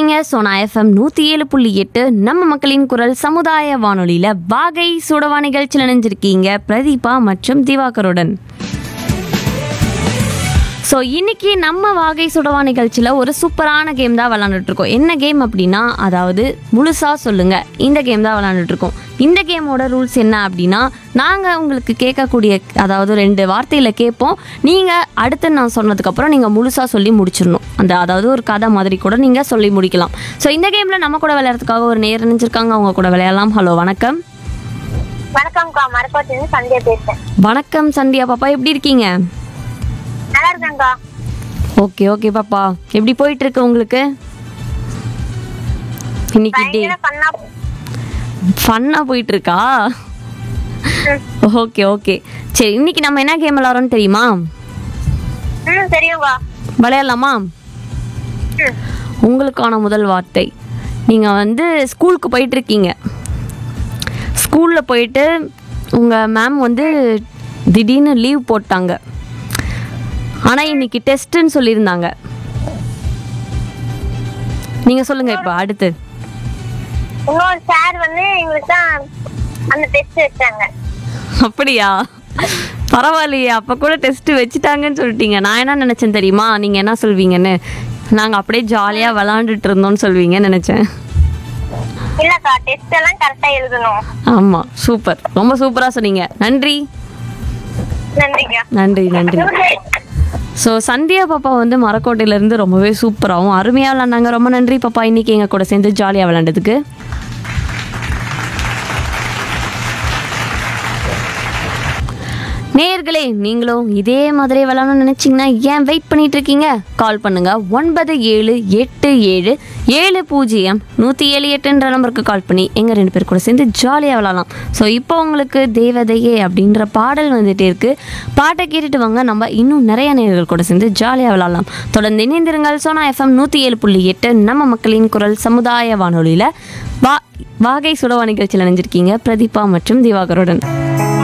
இருக்கீங்க சோனா எஃப்எம் நூற்றி ஏழு புள்ளி எட்டு நம்ம மக்களின் குரல் சமுதாய வானொலியில் வாகை சுடவா நிகழ்ச்சியில் இணைஞ்சிருக்கீங்க பிரதீபா மற்றும் திவாகருடன் ஸோ இன்னைக்கு நம்ம வாகை சுடவா நிகழ்ச்சியில் ஒரு சூப்பரான கேம் தான் விளாண்டுட்டு இருக்கோம் என்ன கேம் அப்படின்னா அதாவது முழுசா சொல்லுங்க இந்த கேம் தான் விளாண்டுட்டு இருக்கோம் இந்த கேமோட ரூல்ஸ் என்ன அப்படின்னா நாங்கள் உங்களுக்கு கேட்கக்கூடிய அதாவது ரெண்டு வார்த்தையில் கேட்போம் நீங்கள் அடுத்து நான் சொன்னதுக்கப்புறம் நீங்கள் முழுசாக சொல்லி முடிச்சிடணும் அந்த அதாவது ஒரு கதை மாதிரி கூட நீங்கள் சொல்லி முடிக்கலாம் ஸோ இந்த கேமில் நம்ம கூட விளையாடுறதுக்காக ஒரு நேர் நினைச்சிருக்காங்க அவங்க கூட விளையாடலாம் ஹலோ வணக்கம் வணக்கம்க்கா மரக்கோட்டிலிருந்து சந்தியா பேசுறேன் வணக்கம் சந்தியா பாப்பா எப்படி இருக்கீங்க நல்லா இருக்கேன்க்கா ஓகே ஓகே பாப்பா எப்படி போயிட்டு இருக்கு உங்களுக்கு இன்னைக்கு டே பயங்கர பண்ணா ஃபன்னாக போயிட்டு இருக்கா ஓகே ஓகே சரி இன்னைக்கு நம்ம என்ன கேம் விளாட்றோம்னு தெரியுமா ம் தெரியும்க்கா விளையாடலாமா ம் உங்களுக்கான முதல் வார்த்தை நீங்கள் வந்து ஸ்கூலுக்கு போயிட்டு இருக்கீங்க ஸ்கூலில் போயிட்டு உங்கள் மேம் வந்து திடீர்னு லீவ் போட்டாங்க ஆனால் இன்னைக்கு டெஸ்ட்டுன்னு சொல்லியிருந்தாங்க நீங்கள் சொல்லுங்கள் இப்போ அடுத்து இன்னொரு சார் வந்து எங்களுக்கு தான் அந்த டெஸ்ட் வச்சாங்க அப்படியா பரவாயில்லையே அப்போ கூட டெஸ்ட் வச்சுட்டாங்கன்னு சொல்லிட்டீங்க நான் என்ன நினச்சேன் தெரியுமா நீங்கள் என்ன சொல்வீங்கன்னு நாங்கள் அப்படியே ஜாலியாக விளாண்டுட்டு இருந்தோம்னு சொல்வீங்கன்னு நினச்சேன் இல்லக்கா டெஸ்ட் எல்லாம் கரெக்டா எழுதணும் ஆமாம் சூப்பர் ரொம்ப சூப்பராக சொன்னீங்க நன்றி நன்றிக்கா நன்றி நன்றி ஸோ சந்தியா பாப்பா வந்து மரக்கோட்டையிலேருந்து ரொம்பவே சூப்பராகவும் அருமையாக விளாண்டாங்க ரொம்ப நன்றி பாப்பா இன்னைக்கு எங்கள் கூட சேர்ந்து ஜாலியாக விளாண்டதுக்கு நேயர்களே நீங்களும் இதே மாதிரி விளாடணும்னு நினச்சிங்கன்னா ஏன் வெயிட் பண்ணிட்டு இருக்கீங்க கால் பண்ணுங்க ஒன்பது ஏழு எட்டு ஏழு ஏழு பூஜ்ஜியம் நூற்றி ஏழு எட்டுன்ற நம்பருக்கு கால் பண்ணி எங்கள் ரெண்டு பேர் கூட சேர்ந்து ஜாலியாக விளாடலாம் ஸோ இப்போ உங்களுக்கு தேவதையே அப்படின்ற பாடல் வந்துட்டே இருக்கு பாட்டை கேட்டுட்டு வாங்க நம்ம இன்னும் நிறைய நேயர்கள் கூட சேர்ந்து ஜாலியாக விளாடலாம் தொடர்ந்து இணைந்திருங்கள் சோனா எஃப்எம் நூற்றி ஏழு புள்ளி எட்டு நம்ம மக்களின் குரல் சமுதாய வானொலியில் வா வாகை சுடவா நிகழ்ச்சியில் நினைஞ்சிருக்கீங்க பிரதீபா மற்றும் திவாகருடன்